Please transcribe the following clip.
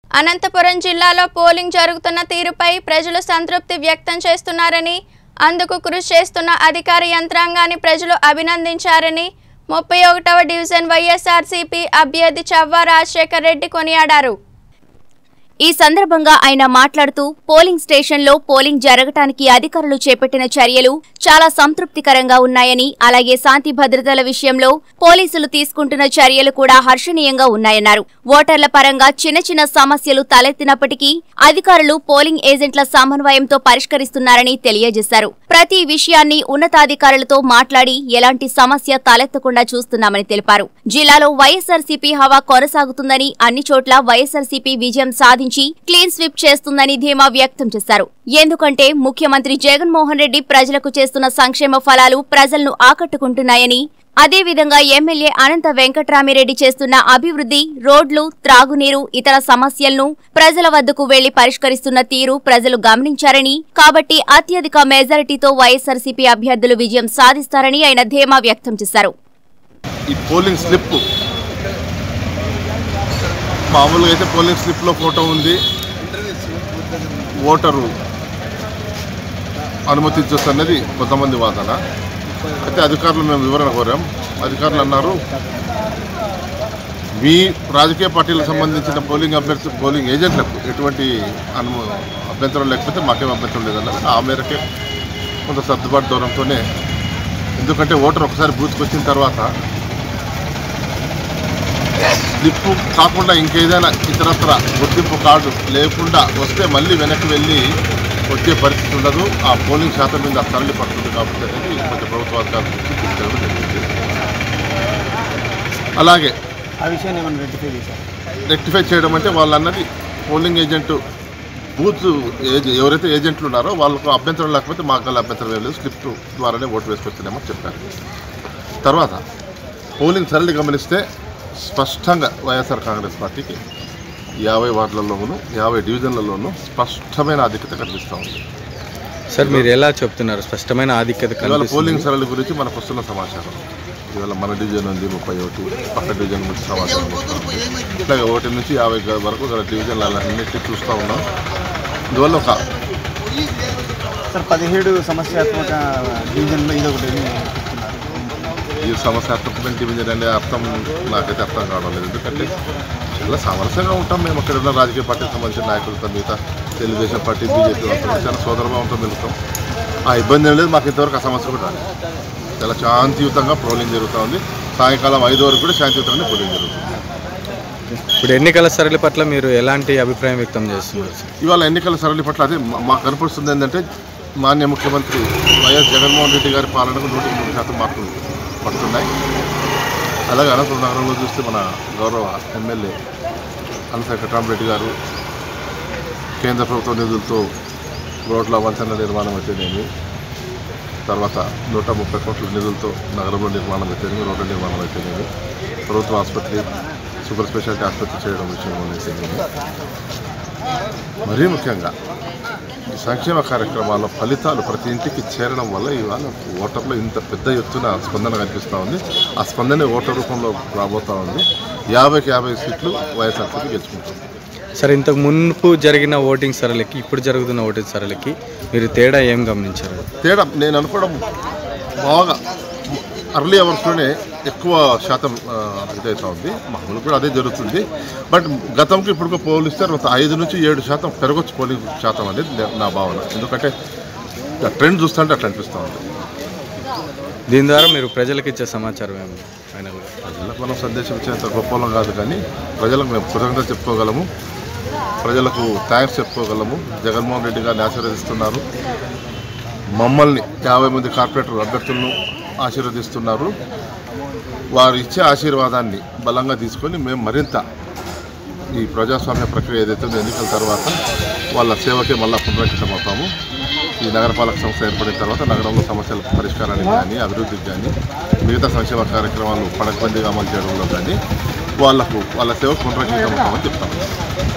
అనంతపురం జిల్లాలో పోలింగ్ జరుగుతున్న తీరుపై ప్రజలు సంతృప్తి వ్యక్తం చేస్తున్నారని అందుకు కృషి చేస్తున్న అధికార యంత్రాంగాన్ని ప్రజలు అభినందించారని ముప్పై ఒకటవ డివిజన్ వైఎస్ఆర్సీపీ అభ్యర్థి చవ్వా రాజశేఖర్ రెడ్డి కొనియాడారు ఈ సందర్భంగా ఆయన మాట్లాడుతూ పోలింగ్ స్టేషన్లో పోలింగ్ జరగటానికి అధికారులు చేపట్టిన చర్యలు చాలా సంతృప్తికరంగా ఉన్నాయని అలాగే శాంతి భద్రతల విషయంలో పోలీసులు తీసుకుంటున్న చర్యలు కూడా హర్షణీయంగా ఉన్నాయన్నారు ఓటర్ల పరంగా చిన్న చిన్న సమస్యలు తలెత్తినప్పటికీ అధికారులు పోలింగ్ ఏజెంట్ల సమన్వయంతో పరిష్కరిస్తున్నారని తెలియజేశారు ప్రతి విషయాన్ని ఉన్నతాధికారులతో మాట్లాడి ఎలాంటి సమస్య తలెత్తకుండా చూస్తున్నామని తెలిపారు జిల్లాలో వైఎస్ఆర్సీపీ హవా కొనసాగుతుందని అన్ని చోట్ల వైఎస్ఆర్సీపీ విజయం సాధించి క్లీన్ స్వీప్ చేస్తుందని ధీమా వ్యక్తం చేశారు ఎందుకంటే ముఖ్యమంత్రి జగన్మోహన్ రెడ్డి ప్రజలకు చేస్తున్న సంక్షేమ ఫలాలు ప్రజలను ఆకట్టుకుంటున్నాయని అదేవిధంగా ఎమ్మెల్యే అనంత వెంకట్రామిరెడ్డి చేస్తున్న అభివృద్ధి రోడ్లు త్రాగునీరు ఇతర సమస్యలను ప్రజల వద్దకు వెళ్లి పరిష్కరిస్తున్న తీరు ప్రజలు గమనించారని కాబట్టి అత్యధిక మెజారిటీతో వైఎస్ఆర్సీపీ అభ్యర్థులు విజయం సాధిస్తారని ఆయన ధీమా వ్యక్తం చేశారు ఈ పోలింగ్ స్లిప్ మామూలుగా అయితే పోలింగ్ స్లిప్లో ఫోటో ఉంది ఓటరు అనుమతించొచ్చు అన్నది కొంతమంది వాదన అయితే అధికారులు మేము వివరణ కోరాం అధికారులు అన్నారు మీ రాజకీయ పార్టీలకు సంబంధించిన పోలింగ్ అభ్యర్థి పోలింగ్ ఏజెంట్లకు ఎటువంటి అను అభ్యంతరం లేకపోతే మాకేం అభ్యంతరం లేదన్నారు ఆ మేరకే కొంత సర్దుబాటు దూరంతోనే ఎందుకంటే ఓటర్ ఒకసారి బూత్కి వచ్చిన తర్వాత స్లిప్ కాకుండా ఇంకేదైనా ఇతరత్ర గుర్తింపు కార్డు లేకుండా వస్తే మళ్ళీ వెనక్కి వెళ్ళి వచ్చే పరిస్థితి ఉండదు ఆ పోలింగ్ శాతం మీద తరలి పడుతుంది కాబట్టి అనేది కొంచెం ప్రభుత్వ అధికారుల నుంచి తీసుకెళ్ళడం జరిగింది అలాగే ఆ విషయాన్ని ఏమైనా రెక్టిఫై చేశారు రెక్టిఫై చేయడం అంటే వాళ్ళు అన్నది పోలింగ్ ఏజెంట్ బూత్ ఏజ- ఎవరైతే ఏజెంట్లు ఉన్నారో వాళ్ళకు అభ్యంతరం లేకపోతే మాకు గల అభ్యంతరం ఏం లేదు స్లిప్ ద్వారానే ఓటు వేసుకొచ్చినామని చెప్పారు తర్వాత పోలింగ్ సరళి గమనిస్తే స్పష్టంగా వైఎస్ఆర్ కాంగ్రెస్ పార్టీకి యాభై వార్డులలోనూ యాభై డివిజన్లలోనూ స్పష్టమైన ఆధిక్యత కనిపిస్తూ ఉంది సార్ మీరు ఎలా చెప్తున్నారు స్పష్టమైన ఆధిక్యత ఇవాళ కనిపిస్తుంది పోలింగ్ సరళి గురించి మనకు వస్తున్న సమాచారం ఇవాళ మన డివిజన్ ఉంది ముప్పై ఒకటి పక్క డివిజన్ గురించి సమాచారం వస్తుంది ఇట్లాగే ఒకటి నుంచి యాభై గ- వరకు గల డివిజన్లన్నిటి చూస్తూ ఉన్నాం ఇందువల్ల ఒక సార్ పదిహేడు సమస్యాత్మక డివిజన్లో ఇది ఒకటి చెప్తున్నారు ఈ సమస్యాత్మకమైన డివిజన్ అనే అర్థం నాకైతే అర్థం కావడం లేదు ఎందుకంటే చాలా సామరస్యంగా ఉంటాం మేము అక్కడ ఉన్న రాజకీయ పార్టీకి సంబంధించిన నాయకులతో మిగతా తెలుగుదేశం పార్టీ బీజేపీ వాళ్ళతో చాలా సోదరభావంతో వెళ్తాం ఆ ఇబ్బంది ఏం లేదు మాకు ఇంతవరకు ఆ సమస్య కూడా రాలేదు చాలా శాంతియుతంగా పోలింగ్ జరుగుతూ ఉంది సాయంకాలం ఐదు వరకు కూడా శాంతియుతంగానే పోలింగ్ జరుగుతుంది ఇప్పుడు ఎన్నికల సరళి పట్ల మీరు ఎలాంటి అభిప్రాయం వ్యక్తం చేస్తున్నారు సార్ ఇవాళ ఎన్నికల సరళి పట్ల అదే మా- మాకు కనపడుతుంది ఏంటంటే మాన్య ముఖ్యమంత్రి వైఎస్ జగన్మోహన్ రెడ్డి గారి పాలనకు నూటికి నూరు శాతం మార్పులు పడుతున్నాయి అలాగే అనంతపురం నగరంలో చూస్తే మన గౌరవ ఎమ్మెల్యే అనంత వెంకటరామరెడ్డి గారు కేంద్ర ప్రభుత్వ నిధులతో రోడ్ల వంతెన నిర్మాణం అయితేనేమి తర్వాత నూట ముప్పై కోట్ల నిధులతో నగరంలో నిర్మాణం అయితేనేమి రోడ్ల నిర్మాణం అయితేనేమి ప్రభుత్వ ఆసుపత్రి సూపర్ స్పెషాలిటీ ఆసుపత్రి చేయడం విషయంలో అయితేనేమి మరీ ముఖ్యంగా ఈ సంక్షేమ కార్యక్రమాల ఫలితాలు ప్రతి ఇంటికి చేరడం వల్ల ఇవాళ ఓటర్లో ఇంత పెద్ద ఎత్తున స్పందన కనిపిస్తూ ఉంది ఆ స్పందన ఓటర్ రూపంలో రాబోతూ ఉంది యాభైకి యాభై సీట్లు వైఎస్ఆర్సీపీ గెలుచుకుంటుంది సార్ ఇంతకు మున్పు జరిగిన ఓటింగ్ సరళికి ఇప్పుడు జరుగుతున్న ఓటింగ్ సరళికి మీరు తేడా ఏం గమనించారు తేడా నేను అనుకోవడం బాగా అర్లీ అవర్స్లోనే ఎక్కువ శాతం ఆ, ఇదైతే ఉంది మామూలు కూడా అదే జరుగుతుంది బట్ గతంకి ఇప్పుడు పోలిస్తే ఒక ఐదు నుంచి ఏడు శాతం పెరగొచ్చు పోలింగ్ శాతం అనేది నే- నా భావన ఎందుకంటే ట్రెండ్ చూస్తుంటే అట్లా అనిపిస్తూ ఉంది దీని ద్వారా మీరు ప్రజలకు ఇచ్చే సమాచారం ఏమి ఫైనల్గా ప్రజలకు మనం సందేశం ఇచ్చేంత గొప్పలం కాదు కానీ ప్రజలకు మేము కృతజ్ఞత చెప్పుకోగలము ప్రజలకు థ్యాంక్స్ చెప్పుకోగలము జగన్మోహన్ రెడ్డి గారిని ఆశీర్వదిస్తున్నారు మమ్మల్ని యాభై మంది కార్పొరేటర్ అభ్యర్థులను ఆశీర్వదిస్తున్నారు వారు ఇచ్చే ఆశీర్వాదాన్ని బలంగా తీసుకొని మేము మరింత ఈ ప్రజాస్వామ్య ప్రక్రియ ఏదైతే ఉందో ఎన్నికల తర్వాత వాళ్ళ సేవకే మళ్ళా పునరంకితం అవుతాము ఈ నగరపాలక సంస్థ ఏర్పడిన తర్వాత నగరంలో సమస్యల పరిష్కారానికి కానీ అభివృద్ధికి కానీ మిగతా సంక్షేమ కార్యక్రమాలు పడకబందీగా అమలు చేయడంలో కానీ వాళ్లకు వాళ్ళ సేవ పునరంకితం అవుతామని చెప్తాము